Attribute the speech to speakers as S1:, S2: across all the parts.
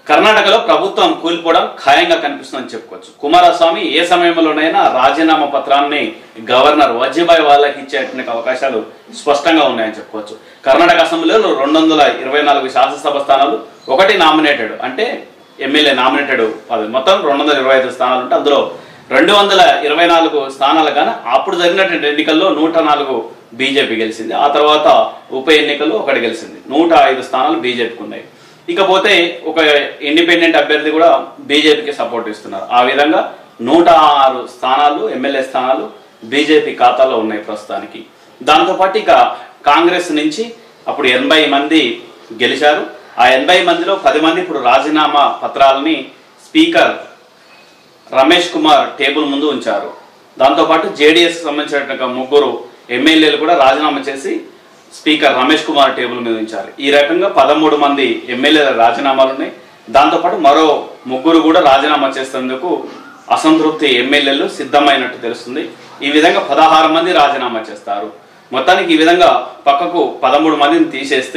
S1: కర్ణాటకలో ప్రభుత్వం కూలిపోవడం ఖాయంగా కనిపిస్తుందని చెప్పుకోవచ్చు కుమారస్వామి ఏ సమయంలోనైనా రాజీనామా పత్రాన్ని గవర్నర్ వజీభాయ్ వాళ్ళకి ఇచ్చేటువంటి అవకాశాలు స్పష్టంగా ఉన్నాయని చెప్పుకోవచ్చు కర్ణాటక అసెంబ్లీలో రెండు వందల ఇరవై నాలుగు శాసనసభ స్థానాలు ఒకటి నామినేటెడ్ అంటే ఎమ్మెల్యే నామినేటెడ్ పదవి మొత్తం రెండు వందల ఇరవై ఐదు స్థానాలు ఉంటే అందులో రెండు వందల ఇరవై నాలుగు స్థానాలు కానీ అప్పుడు జరిగినటువంటి ఎన్నికల్లో నూట నాలుగు బీజేపీ గెలిచింది ఆ తర్వాత ఉప ఎన్నికల్లో ఒకటి గెలిచింది నూట ఐదు స్థానాలు బీజేపీకి ఉన్నాయి ఇకపోతే ఒక ఇండిపెండెంట్ అభ్యర్థి కూడా బీజేపీకి సపోర్ట్ ఇస్తున్నారు ఆ విధంగా నూట ఆరు స్థానాలు ఎమ్మెల్యే స్థానాలు బీజేపీ ఖాతాలో ఉన్నాయి ప్రస్తుతానికి దాంతోపాటు ఇక కాంగ్రెస్ నుంచి అప్పుడు ఎనభై మంది గెలిచారు ఆ ఎనభై మందిలో పది మంది ఇప్పుడు రాజీనామా పత్రాలని స్పీకర్ రమేష్ కుమార్ టేబుల్ ముందు ఉంచారు దాంతోపాటు జేడీఎస్ సంబంధించిన ముగ్గురు ఎమ్మెల్యేలు కూడా రాజీనామా చేసి స్పీకర్ రమేష్ కుమార్ టేబుల్ మీద ఉంచారు ఈ రకంగా పదమూడు మంది ఎమ్మెల్యేల రాజీనామాలు ఉన్నాయి దాంతోపాటు మరో ముగ్గురు కూడా రాజీనామా చేసేందుకు అసంతృప్తి ఎమ్మెల్యేలు సిద్ధమైనట్టు తెలుస్తుంది ఈ విధంగా పదహారు మంది రాజీనామా చేస్తారు మొత్తానికి ఈ విధంగా పక్కకు పదమూడు మందిని తీసేస్తే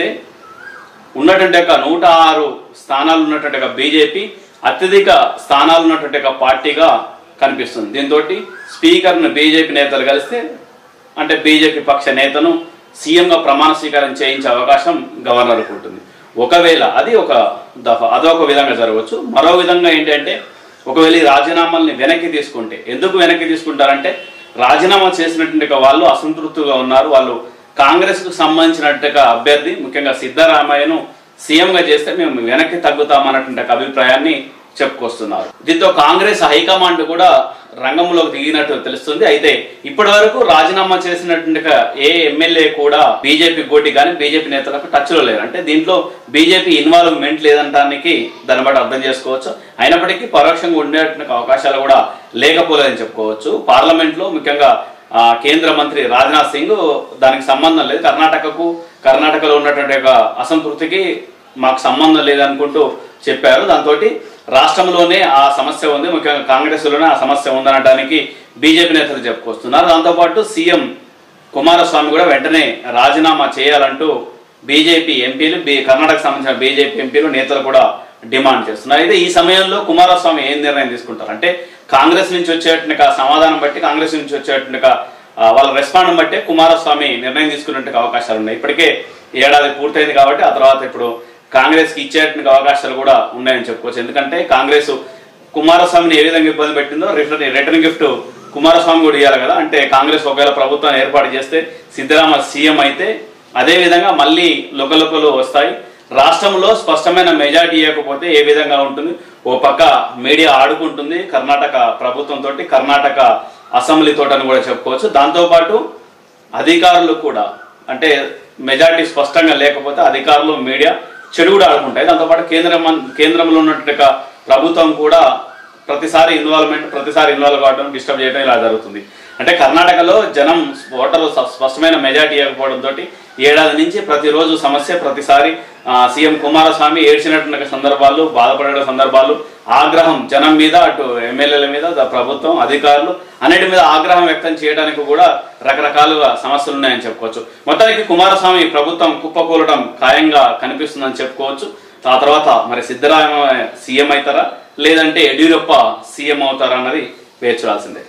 S1: ఉన్నటువంటి ఒక నూట ఆరు స్థానాలు ఉన్నటువంటి ఒక బీజేపీ అత్యధిక స్థానాలు ఉన్నటువంటి ఒక పార్టీగా కనిపిస్తుంది దీంతో స్పీకర్ను బీజేపీ నేతలు కలిస్తే అంటే బీజేపీ పక్ష నేతను సీఎంగా ప్రమాణ స్వీకారం చేయించే అవకాశం గవర్నర్కు ఉంటుంది ఒకవేళ అది ఒక దఫా అదొక విధంగా జరగవచ్చు మరో విధంగా ఏంటంటే ఒకవేళ ఈ రాజీనామాల్ని వెనక్కి తీసుకుంటే ఎందుకు వెనక్కి తీసుకుంటారంటే రాజీనామా చేసినటువంటి ఒక వాళ్ళు అసంతృప్తిగా ఉన్నారు వాళ్ళు కాంగ్రెస్ కు సంబంధించినట్టుగా అభ్యర్థి ముఖ్యంగా సిద్ధరామయ్యను సీఎంగా చేస్తే మేము వెనక్కి తగ్గుతామన్నటువంటి ఒక అభిప్రాయాన్ని చెప్పుకొస్తున్నారు దీంతో కాంగ్రెస్ హైకమాండ్ కూడా రంగంలోకి దిగినట్టు తెలుస్తుంది అయితే ఇప్పటి వరకు రాజీనామా చేసినటువంటి ఒక ఏ ఎమ్మెల్యే కూడా బీజేపీ గోటి కానీ బీజేపీ నేతలకు టచ్ లో లేరు అంటే దీంట్లో బీజేపీ ఇన్వాల్వ్మెంట్ లేదంటానికి దాన్ని బట్టి అర్థం చేసుకోవచ్చు అయినప్పటికీ పరోక్షంగా ఉండేటువంటి అవకాశాలు కూడా లేకపోలేదని చెప్పుకోవచ్చు పార్లమెంట్ లో ముఖ్యంగా ఆ, కేంద్ర మంత్రి రాజ్నాథ్ సింగ్ దానికి సంబంధం లేదు కర్ణాటకకు కర్ణాటకలో ఉన్నటువంటి ఒక అసంతృప్తికి మాకు సంబంధం లేదనుకుంటూ చెప్పారు దాంతో రాష్ట్రంలోనే ఆ సమస్య ఉంది ముఖ్యంగా కాంగ్రెస్లోనే ఆ సమస్య ఉందనడానికి బీజేపీ నేతలు చెప్పుకొస్తున్నారు దాంతోపాటు సీఎం కుమారస్వామి కూడా వెంటనే రాజీనామా చేయాలంటూ బీజేపీ ఎంపీలు బీ కర్ణాటక సంబంధించిన బీజేపీ ఎంపీలు నేతలు కూడా డిమాండ్ చేస్తున్నారు అయితే ఈ సమయంలో కుమారస్వామి ఏం నిర్ణయం తీసుకుంటారు అంటే కాంగ్రెస్ నుంచి వచ్చేటువంటి ఆ సమాధానం బట్టి కాంగ్రెస్ నుంచి వచ్చేటువంటి ఆ, వాళ్ళ రెస్పాండ్ బట్టే కుమారస్వామి నిర్ణయం తీసుకునేటువంటి అవకాశాలు ఉన్నాయి ఇప్పటికే ఏడాది పూర్తయింది కాబట్టి ఆ తర్వాత ఇప్పుడు కాంగ్రెస్ కి ఇచ్చేటువంటి అవకాశాలు కూడా ఉన్నాయని చెప్పుకోవచ్చు ఎందుకంటే కాంగ్రెస్ కుమారస్వామిని ఏ విధంగా ఇబ్బంది పెట్టిందో రిటర్న్ రిటర్న్ గిఫ్ట్ కుమారస్వామి కూడా ఇవ్వాలి కదా అంటే కాంగ్రెస్ ఒకవేళ ప్రభుత్వాన్ని ఏర్పాటు చేస్తే సిద్ధరామ సీఎం అయితే అదే విధంగా మళ్ళీ లొకలొకలు వస్తాయి రాష్ట్రంలో స్పష్టమైన మెజార్టీ ఇవ్వకపోతే ఏ విధంగా ఉంటుంది ఓ పక్క మీడియా ఆడుకుంటుంది కర్ణాటక ప్రభుత్వంతో కర్ణాటక అసెంబ్లీ తోటని కూడా చెప్పుకోవచ్చు దాంతోపాటు అధికారులు కూడా అంటే మెజారిటీ స్పష్టంగా లేకపోతే అధికారులు మీడియా చెడు కూడా ఆడుకుంటాయి దాంతోపాటు కేంద్ర మన్- కేంద్రంలో ఉన్నటువంటి ఒక ప్రభుత్వం కూడా ప్రతిసారి ఇన్వాల్వ్మెంట్ ప్రతిసారి ఇన్వాల్వ్ కావడం డిస్టర్బ్ చేయడం ఇలా జరుగుతుంది అంటే కర్ణాటకలో జనం ఓటర్లు స్ప- స్పష్టమైన మెజార్టీ ఇవ్వకపోవడంతో ఏడాది నుంచి ప్రతిరోజు సమస్య ప్రతిసారి ఆ, సీఎం కుమారస్వామి ఏడ్చినటువంటి సందర్భాలు బాధపడే సందర్భాలు ఆగ్రహం జనం మీద అటు ఎమ్మెల్యేల మీద ద- ప్రభుత్వం అధికారులు అన్నిటి మీద ఆగ్రహం వ్యక్తం చేయడానికి కూడా రకరకాలుగా సమస్యలు ఉన్నాయని చెప్పుకోవచ్చు మొత్తానికి కుమారస్వామి ప్రభుత్వం కుప్పకూలడం ఖాయంగా కనిపిస్తుందని చెప్పుకోవచ్చు ఆ తర్వాత మరి సిద్ధరామయ్య సీఎం అవుతారా లేదంటే యడ్యూరప్ప సీఎం అవుతారా అన్నది వేచి చూడాల్సిందే